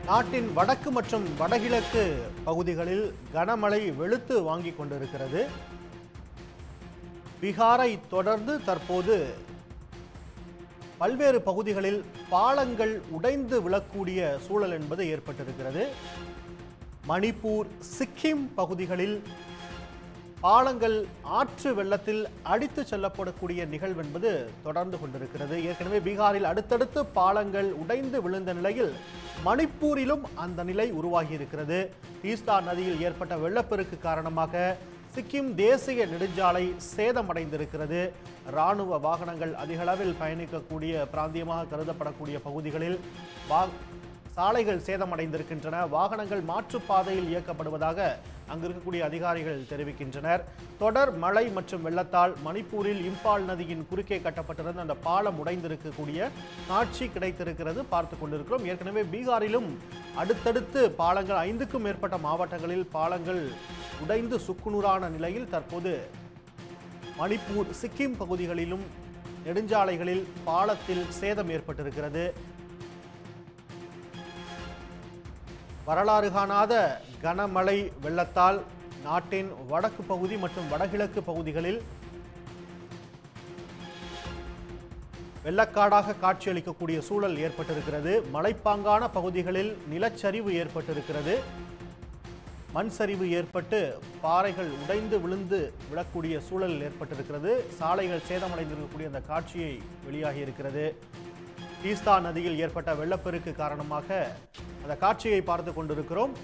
நாட்டின் வடக்கு மற்றும் வடகிழக்கு பகுதிகளில் கனமழை வெளுத்து வாங்கிக் கொண்டிருக்கிறது பீகாரை தொடர்ந்து தற்போது பல்வேறு பகுதிகளில் பாலங்கள் உடைந்து விழக்கூடிய சூழல் என்பது ஏற்பட்டிருக்கிறது மணிப்பூர் சிக்கிம் பகுதிகளில் பாலங்கள் ஆற்று வெள்ளத்தில் அடித்து செல்லப்படக்கூடிய நிகழ்வு என்பது தொடர்ந்து கொண்டிருக்கிறது ஏற்கனவே பீகாரில் அடுத்தடுத்து பாலங்கள் உடைந்து விழுந்த நிலையில் மணிப்பூரிலும் அந்த நிலை உருவாகி இருக்கிறது தீஸ்தா நதியில் ஏற்பட்ட வெள்ளப்பெருக்கு காரணமாக சிக்கிம் தேசிய நெடுஞ்சாலை சேதமடைந்திருக்கிறது இராணுவ வாகனங்கள் அதிகளவில் பயணிக்கக்கூடிய பிராந்தியமாக கருதப்படக்கூடிய பகுதிகளில் வா சாலைகள் சேதமடைந்திருக்கின்றன வாகனங்கள் மாற்றுப்பாதையில் இயக்கப்படுவதாக அங்கு இருக்கக்கூடிய அதிகாரிகள் தெரிவிக்கின்றனர் தொடர் மழை மற்றும் வெள்ளத்தால் மணிப்பூரில் இம்பால் நதியின் குறுக்கே கட்டப்பட்டிருந்த அந்த பாலம் உடைந்திருக்கக்கூடிய காட்சி கிடைத்திருக்கிறது பார்த்து கொண்டிருக்கிறோம் ஏற்கனவே பீகாரிலும் அடுத்தடுத்து பாலங்கள் ஐந்துக்கும் மேற்பட்ட மாவட்டங்களில் பாலங்கள் உடைந்து சுக்குநூறான நிலையில் தற்போது மணிப்பூர் சிக்கிம் பகுதிகளிலும் நெடுஞ்சாலைகளில் பாலத்தில் சேதம் ஏற்பட்டிருக்கிறது வரலாறு காணாத கனமழை வெள்ளத்தால் நாட்டின் வடக்கு பகுதி மற்றும் வடகிழக்கு பகுதிகளில் வெள்ளக்காடாக காட்சியளிக்கக்கூடிய சூழல் ஏற்பட்டிருக்கிறது மலைப்பாங்கான பகுதிகளில் நிலச்சரிவு ஏற்பட்டிருக்கிறது மண் சரிவு ஏற்பட்டு பாறைகள் உடைந்து விழுந்து விழக்கூடிய சூழல் ஏற்பட்டிருக்கிறது சாலைகள் சேதமடைந்திருக்கக்கூடிய அந்த காட்சியை வெளியாகி இருக்கிறது தீஸ்தா நதியில் ஏற்பட்ட வெள்ளப்பெருக்கு காரணமாக அந்த காட்சியை பார்த்து கொண்டிருக்கிறோம்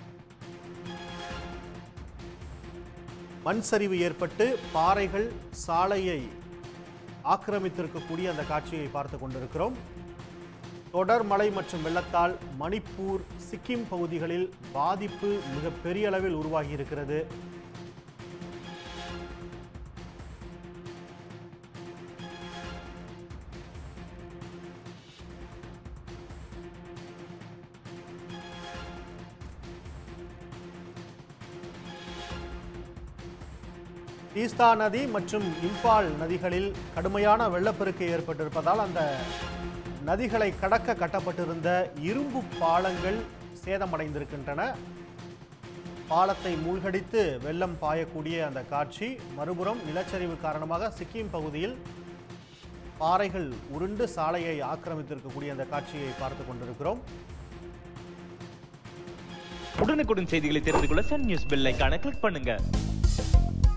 மண் சரிவு ஏற்பட்டு பாறைகள் சாலையை ஆக்கிரமித்திருக்கக்கூடிய அந்த காட்சியை பார்த்து கொண்டிருக்கிறோம் தொடர் மழை மற்றும் வெள்ளத்தால் மணிப்பூர் சிக்கிம் பகுதிகளில் பாதிப்பு மிக பெரிய அளவில் உருவாகி இருக்கிறது தீஸ்தா நதி மற்றும் இம்பால் நதிகளில் கடுமையான வெள்ளப்பெருக்கு ஏற்பட்டிருப்பதால் அந்த நதிகளை கடக்க கட்டப்பட்டிருந்த இரும்பு பாலங்கள் சேதமடைந்திருக்கின்றன பாலத்தை மூழ்கடித்து வெள்ளம் பாயக்கூடிய அந்த காட்சி மறுபுறம் நிலச்சரிவு காரணமாக சிக்கிம் பகுதியில் பாறைகள் உருண்டு சாலையை ஆக்கிரமித்திருக்கக்கூடிய அந்த காட்சியை பார்த்து கொண்டிருக்கிறோம் உடனுக்குடன் செய்திகளை தெரிந்து கொள்ள சன் நியூஸ் பெல் ஐகானை கிளிக் பண்ணுங்க